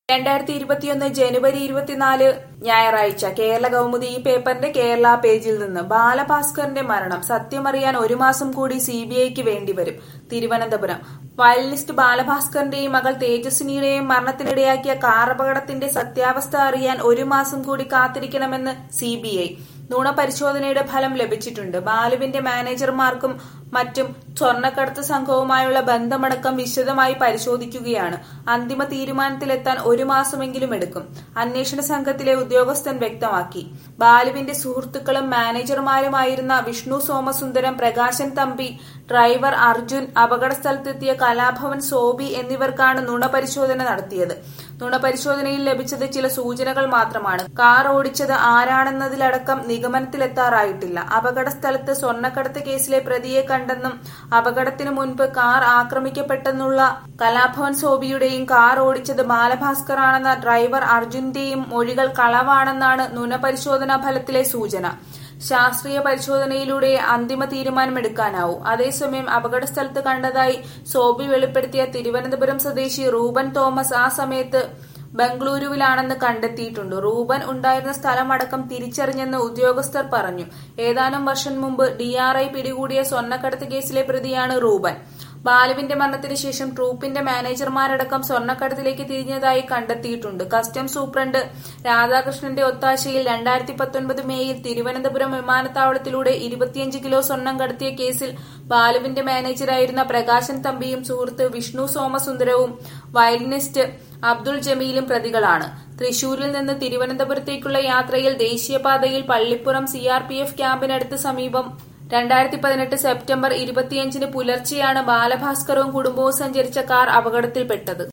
രണ്ടായിരത്തി ഇരുപത്തിയൊന്ന് ജനുവരി ഇരുപത്തിനാല് ഞായറാഴ്ച കേരള കൗമുദി ഈ പേപ്പറിന്റെ കേരള പേജിൽ നിന്ന് ബാലഭാസ്കറിന്റെ മരണം സത്യമറിയാൻ ഒരു മാസം കൂടി സിബിഐക്ക് വേണ്ടിവരും തിരുവനന്തപുരം വയലിനിസ്റ്റ് ബാലഭാസ്കറിന്റെയും മകൾ തേജസ്വിനിയുടെയും മരണത്തിനിടയാക്കിയ കാർ അപകടത്തിന്റെ സത്യാവസ്ഥ അറിയാൻ ഒരു മാസം കൂടി കാത്തിരിക്കണമെന്ന് സിബിഐ നുണ പരിശോധനയുടെ ഫലം ലഭിച്ചിട്ടുണ്ട് ബാലുവിന്റെ മാനേജർമാർക്കും മറ്റും സ്വർണ്ണക്കടത്ത് സംഘവുമായുള്ള ബന്ധമടക്കം വിശദമായി പരിശോധിക്കുകയാണ് അന്തിമ തീരുമാനത്തിലെത്താൻ ഒരു മാസമെങ്കിലും എടുക്കും അന്വേഷണ സംഘത്തിലെ ഉദ്യോഗസ്ഥൻ വ്യക്തമാക്കി ബാലുവിന്റെ സുഹൃത്തുക്കളും മാനേജർമാരുമായിരുന്ന വിഷ്ണു സോമസുന്ദരം പ്രകാശൻ തമ്പി ഡ്രൈവർ അർജുൻ അപകടസ്ഥലത്തെത്തിയ കലാഭവൻ സോബി എന്നിവർക്കാണ് നുണ പരിശോധന നടത്തിയത് നുണ പരിശോധനയിൽ ലഭിച്ചത് ചില സൂചനകൾ മാത്രമാണ് കാർ ഓടിച്ചത് ആരാണെന്നതിലടക്കം നിഗമനത്തിലെത്താറായിട്ടില്ല അപകട സ്ഥലത്ത് സ്വർണ്ണക്കടത്ത് കേസിലെ പ്രതിയെ കണ്ടെന്നും അപകടത്തിനു മുൻപ് കാർ ആക്രമിക്കപ്പെട്ടെന്നുള്ള കലാഭവൻ സോബിയുടെയും കാർ ഓടിച്ചത് ബാലഭാസ്കർ ആണെന്ന ഡ്രൈവർ അർജുന്റെയും മൊഴികൾ കളവാണെന്നാണ് നുണ പരിശോധനാ ഫലത്തിലെ സൂചന ശാസ്ത്രീയ പരിശോധനയിലൂടെ അന്തിമ തീരുമാനമെടുക്കാനാവൂ അതേസമയം അപകട സ്ഥലത്ത് കണ്ടതായി സോബി വെളിപ്പെടുത്തിയ തിരുവനന്തപുരം സ്വദേശി റൂബൻ തോമസ് ആ സമയത്ത് ബംഗളൂരുവിലാണെന്ന് കണ്ടെത്തിയിട്ടുണ്ട് റൂബൻ ഉണ്ടായിരുന്ന സ്ഥലമടക്കം തിരിച്ചറിഞ്ഞെന്ന് ഉദ്യോഗസ്ഥർ പറഞ്ഞു ഏതാനും വർഷം മുമ്പ് ഡിആർഐ പിടികൂടിയ സ്വർണ്ണക്കടത്ത് കേസിലെ പ്രതിയാണ് റൂബൻ ബാലുവിന്റെ മരണത്തിന് ശേഷം ട്രൂപ്പിന്റെ മാനേജർമാരടക്കം സ്വർണ്ണക്കടത്തിലേക്ക് തിരിഞ്ഞതായി കണ്ടെത്തിയിട്ടുണ്ട് കസ്റ്റംസ് സൂപ്രണ്ട് രാധാകൃഷ്ണന്റെ ഒത്താശയിൽ രണ്ടായിരത്തി പത്തൊൻപത് മേയിൽ തിരുവനന്തപുരം വിമാനത്താവളത്തിലൂടെ ഇരുപത്തിയഞ്ച് കിലോ സ്വർണം കടത്തിയ കേസിൽ ബാലുവിന്റെ മാനേജറായിരുന്ന പ്രകാശൻ തമ്പിയും സുഹൃത്ത് വിഷ്ണു സോമസുന്ദരവും വയലിനിസ്റ്റ് അബ്ദുൾ ജമീലും പ്രതികളാണ് തൃശൂരിൽ നിന്ന് തിരുവനന്തപുരത്തേക്കുള്ള യാത്രയിൽ ദേശീയപാതയിൽ പള്ളിപ്പുറം സിആർപിഎഫ് ക്യാമ്പിനടുത്ത് സമീപം രണ്ടായിരത്തി പതിനെട്ട് സെപ്റ്റംബർ ഇരുപത്തിയഞ്ചിന് പുലർച്ചെയാണ് ബാലഭാസ്കറും കുടുംബവും സഞ്ചരിച്ച കാർ അപകടത്തിൽപ്പെട്ടത്